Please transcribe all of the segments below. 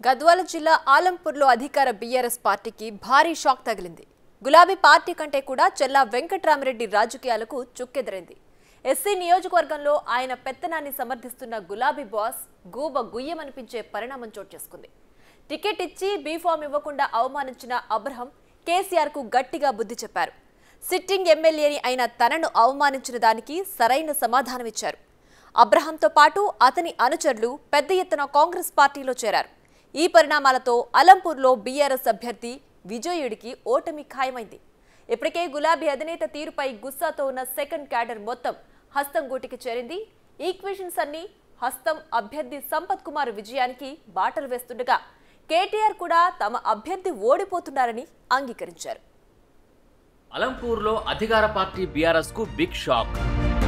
గద్వాల జిల్లా ఆలంపూర్లో అధికార బీఆర్ఎస్ పార్టీకి భారీ షాక్ తగిలింది గులాబీ పార్టీ కంటే కూడా చెల్లా వెంకట్రామిరెడ్డి రాజకీయాలకు చుక్కెదిరింది ఎస్సీ నియోజకవర్గంలో ఆయన పెత్తనాన్ని సమర్థిస్తున్న గులాబీ బాస్ గూబ గుయ్యమనిపించే పరిణామం చోటు చేసుకుంది టికెట్ ఇచ్చి బీఫామ్ ఇవ్వకుండా అవమానించిన అబ్రహం కేసీఆర్ కు గట్టిగా బుద్ధి చెప్పారు సిట్టింగ్ ఎమ్మెల్యేని అయిన తనను అవమానించిన దానికి సరైన సమాధానమిచ్చారు అబ్రహంతో పాటు అతని అనుచరులు పెద్ద ఎత్తున కాంగ్రెస్ పార్టీలో చేరారు ఈ పరిణామాలతో అలంపూర్లో బీఆర్ఎస్ అభ్యర్థి విజయుడికి ఓటమి ఖాయమైంది ఇప్పటికే గులాబీ అధినేత తీరుపై గుస్సాతో ఉన్న సెకండ్ క్యాడర్ మొత్తం హస్తం గూటికి చేరింది ఈక్వేషన్స్ అన్ని హస్తం అభ్యర్థి సంపత్ కుమార్ విజయానికి బాటలు వేస్తుండగా కేటీఆర్ కూడా తమ అభ్యర్థి ఓడిపోతున్నారని అంగీకరించారు అలంపూర్లో అధికార పార్టీ బీఆర్ఎస్ కు బిగ్ షాక్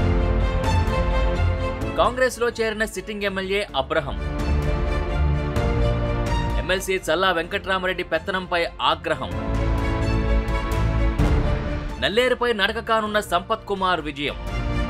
కాంగ్రెస్ లో చేరిన sitting MLA Abraham MLC Challa Venkatrami Reddy పెత్తనంపై ఆగ్రహం నల్లేరుపై నడక కానున్న సంపత్ కుమార్ విజయం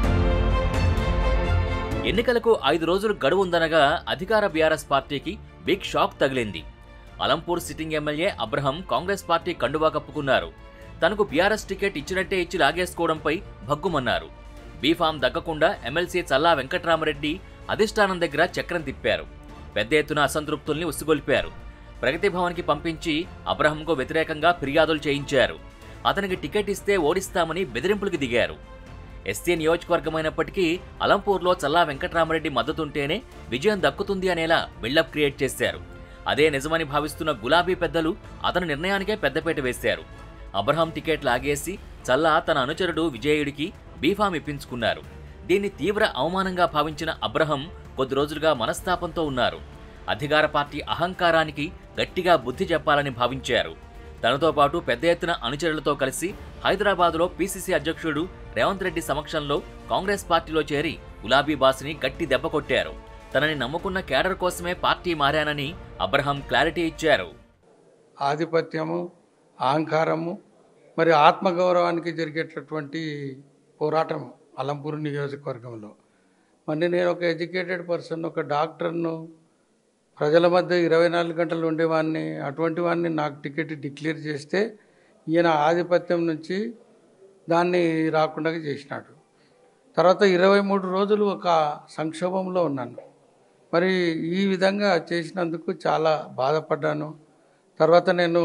ఎన్నికలకు ఐదు రోజులు గడువు ఉందనగా అధికార బీఆర్ఎస్ పార్టీకి బిగ్ షాక్ తగిలింది Alampur sitting MLA Abraham Congress party కండువా కప్పుకున్నారు తనకు బీఆర్ఎస్ టికెట్ ఇచ్చినట్టే ఇచ్చి లాగేసుకోవడంపై భగ్గుమన్నారు బీఫామ్ దక్కకుండా ఎమ్మెల్సీ చల్లా వెంకట్రామరెడ్డి అధిష్టానం దగ్గర చక్రం తిప్పారు పెద్ద ఎత్తున అసంతృప్తుల్ని ఉసిగొల్పారు ప్రగతి భవన్కి పంపించి అబ్రహంకు వ్యతిరేకంగా ఫిర్యాదులు చేయించారు అతనికి టికెట్ ఇస్తే ఓడిస్తామని బెదిరింపులకు దిగారు ఎస్సీ నియోజకవర్గమైనప్పటికీ అలంపూర్లో చల్లా వెంకట్రామరెడ్డి మద్దతుంటేనే విజయం దక్కుతుంది అనేలా బిల్డప్ క్రియేట్ చేశారు అదే నిజమని భావిస్తున్న గులాబీ పెద్దలు అతని నిర్ణయానికే పెద్దపీట వేశారు అబ్రహాం టికెట్ లాగేసి చల్లా తన అనుచరుడు విజయుడికి బీఫామ్ ఇప్పించుకున్నారు దీన్ని తీవ్ర అవమానంగా భావించిన అబ్రహం కొద్ది రోజులుగా మనస్తాపంతో ఉన్నారు అధికార పార్టీ అహంకారానికి గట్టిగా బుద్ధి చెప్పాలని భావించారు తనతో పాటు పెద్ద ఎత్తున అనుచరులతో కలిసి హైదరాబాదులో పీసీసీ అధ్యక్షుడు రేవంత్ రెడ్డి సమక్షంలో కాంగ్రెస్ పార్టీలో చేరి గులాబీ బాస్ని గట్టి దెబ్బ కొట్టారు తనని నమ్ముకున్న కేడర్ కోసమే పార్టీ మారానని అబ్రహం క్లారిటీ ఇచ్చారు ఆధిపత్యము అహంకారము మరి ఆత్మగౌరవానికి జరిగేటటువంటి పోరాటం అలంపూర్ నియోజకవర్గంలో మరి నేను ఒక ఎడ్యుకేటెడ్ పర్సన్ ఒక డాక్టర్ను ప్రజల మధ్య ఇరవై నాలుగు గంటలు ఉండేవాడిని అటువంటి వాడిని నాకు టికెట్ డిక్లేర్ చేస్తే ఈయన ఆధిపత్యం నుంచి దాన్ని రాకుండా చేసినాడు తర్వాత ఇరవై మూడు రోజులు ఒక సంక్షోభంలో ఉన్నాను మరి ఈ విధంగా చేసినందుకు చాలా బాధపడ్డాను తర్వాత నేను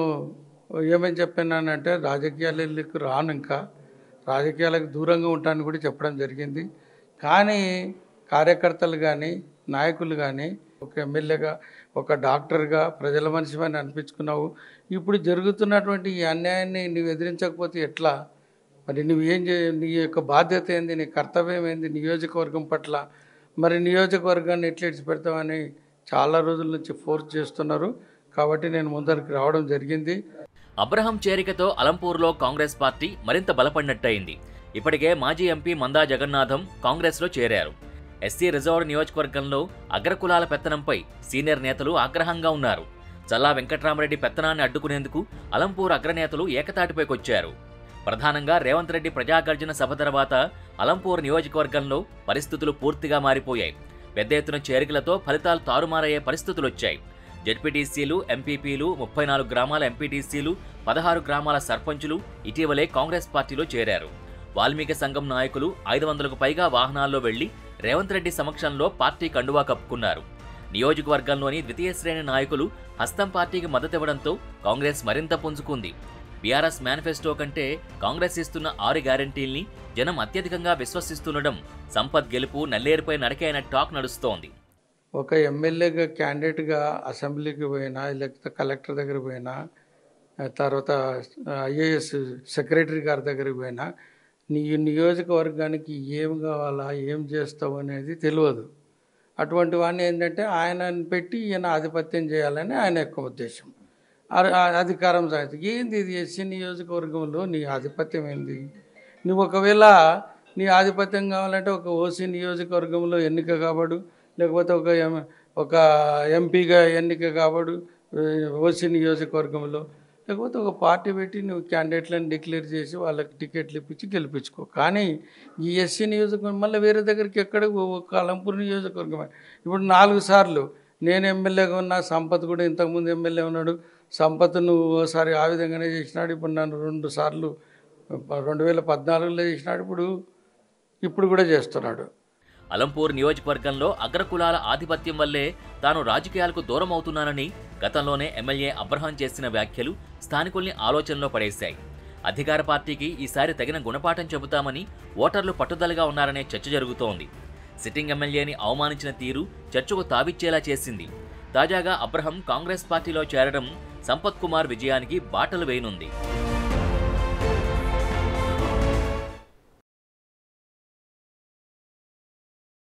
ఏమేం చెప్పానంటే రాజకీయాలకు రాను ఇంకా రాజకీయాలకు దూరంగా ఉంటానని కూడా చెప్పడం జరిగింది కానీ కార్యకర్తలు కానీ నాయకులు కానీ ఒక ఎమ్మెల్యేగా ఒక డాక్టర్గా ప్రజల మనిషిని అనిపించుకున్నావు ఇప్పుడు జరుగుతున్నటువంటి ఈ అన్యాయాన్ని నువ్వు ఎదిరించకపోతే ఎట్లా మరి నువ్వు ఏం చే నీ యొక్క బాధ్యత ఏంది నీ కర్తవ్యం ఏంది నియోజకవర్గం పట్ల మరి నియోజకవర్గాన్ని ఎట్లా పెడతామని చాలా రోజుల నుంచి ఫోర్స్ చేస్తున్నారు కాబట్టి నేను ముందరికి రావడం జరిగింది అబ్రహం చేరికతో అలంపూర్లో కాంగ్రెస్ పార్టీ మరింత బలపడినట్టయింది ఇప్పటికే మాజీ ఎంపీ మందా జగన్నాథం కాంగ్రెస్లో చేరారు ఎస్సీ రిజర్వ్డ్ నియోజకవర్గంలో అగ్రకులాల పెత్తనంపై సీనియర్ నేతలు ఆగ్రహంగా ఉన్నారు చల్లా వెంకట్రామరెడ్డి పెత్తనాన్ని అడ్డుకునేందుకు అలంపూర్ అగ్రనేతలు ఏకతాటిపైకొచ్చారు ప్రధానంగా రేవంత్ రెడ్డి ప్రజాగర్జన సభ తర్వాత అలంపూర్ నియోజకవర్గంలో పరిస్థితులు పూర్తిగా మారిపోయాయి పెద్ద ఎత్తున చేరికలతో ఫలితాలు తారుమారయ్యే పరిస్థితులొచ్చాయి జెడ్పీటీసీలు ఎంపీపీలు ముప్పై నాలుగు గ్రామాల ఎంపీటీసీలు పదహారు గ్రామాల సర్పంచులు ఇటీవలే కాంగ్రెస్ పార్టీలో చేరారు వాల్మీకి సంఘం నాయకులు ఐదు వందలకు పైగా వాహనాల్లో వెళ్లి రేవంత్ రెడ్డి సమక్షంలో పార్టీ కండువా కప్పుకున్నారు నియోజకవర్గంలోని ద్వితీయ శ్రేణి నాయకులు హస్తం పార్టీకి మద్దతివ్వడంతో కాంగ్రెస్ మరింత పుంజుకుంది బీఆర్ఎస్ మేనిఫెస్టో కంటే కాంగ్రెస్ ఇస్తున్న ఆరు గ్యారంటీల్ని జనం అత్యధికంగా విశ్వసిస్తుండడం సంపత్ గెలుపు నల్లేరుపై నడకే అనే టాక్ నడుస్తోంది ఒక ఎమ్మెల్యేగా క్యాండిడేట్గా అసెంబ్లీకి పోయినా లేకపోతే కలెక్టర్ దగ్గర పోయినా ఆ తర్వాత ఐఏఎస్ సెక్రటరీ గారి దగ్గరికి పోయినా నీ నియోజకవర్గానికి ఏం కావాలా ఏం చేస్తావు అనేది తెలియదు అటువంటి వాడిని ఏంటంటే ఆయనని పెట్టి ఈయన ఆధిపత్యం చేయాలని ఆయన యొక్క ఉద్దేశం ఆ- ఆ అధికారం సాధించి ఏంది ఇది ఎస్సీ నియోజకవర్గంలో నీ ఆధిపత్యం ఏంది నువ్వు ఒకవేళ నీ ఆధిపత్యం కావాలంటే ఒక ఓసీ నియోజకవర్గంలో ఎన్నిక కాబడు లేకపోతే ఒక ఎం ఒక ఎంపీగా ఎన్నిక కాబడు ఓసీ నియోజకవర్గంలో లేకపోతే ఒక పార్టీ పెట్టి నువ్వు క్యాండిడేట్లను డిక్లేర్ చేసి వాళ్ళకి టికెట్లు ఇప్పించి గెలిపించుకో కానీ ఈ ఎస్సీ నియోజకవర్గం మళ్ళీ వేరే దగ్గరికి ఎక్కడ ఒక అలంపూర్ నియోజకవర్గం ఇప్పుడు నాలుగు సార్లు నేను ఎమ్మెల్యేగా ఉన్నా సంపత్ కూడా ఇంతకుముందు ఎమ్మెల్యే ఉన్నాడు సంపత్ నువ్వు ఓసారి ఆ విధంగానే చేసినాడు ఇప్పుడు నన్ను రెండు సార్లు రెండు వేల పద్నాలుగులో చేసినాడు ఇప్పుడు ఇప్పుడు కూడా చేస్తున్నాడు అలంపూర్ నియోజకవర్గంలో అగ్రకులాల ఆధిపత్యం వల్లే తాను రాజకీయాలకు దూరం అవుతున్నానని గతంలోనే ఎమ్మెల్యే అబ్రహాం చేసిన వ్యాఖ్యలు స్థానికుల్ని ఆలోచనలో పడేశాయి అధికార పార్టీకి ఈసారి తగిన గుణపాఠం చెబుతామని ఓటర్లు పట్టుదలగా ఉన్నారనే చర్చ జరుగుతోంది సిట్టింగ్ ఎమ్మెల్యేని అవమానించిన తీరు చర్చకు తావిచ్చేలా చేసింది తాజాగా అబ్రహం కాంగ్రెస్ పార్టీలో చేరడం సంపత్ కుమార్ విజయానికి బాటలు వేయనుంది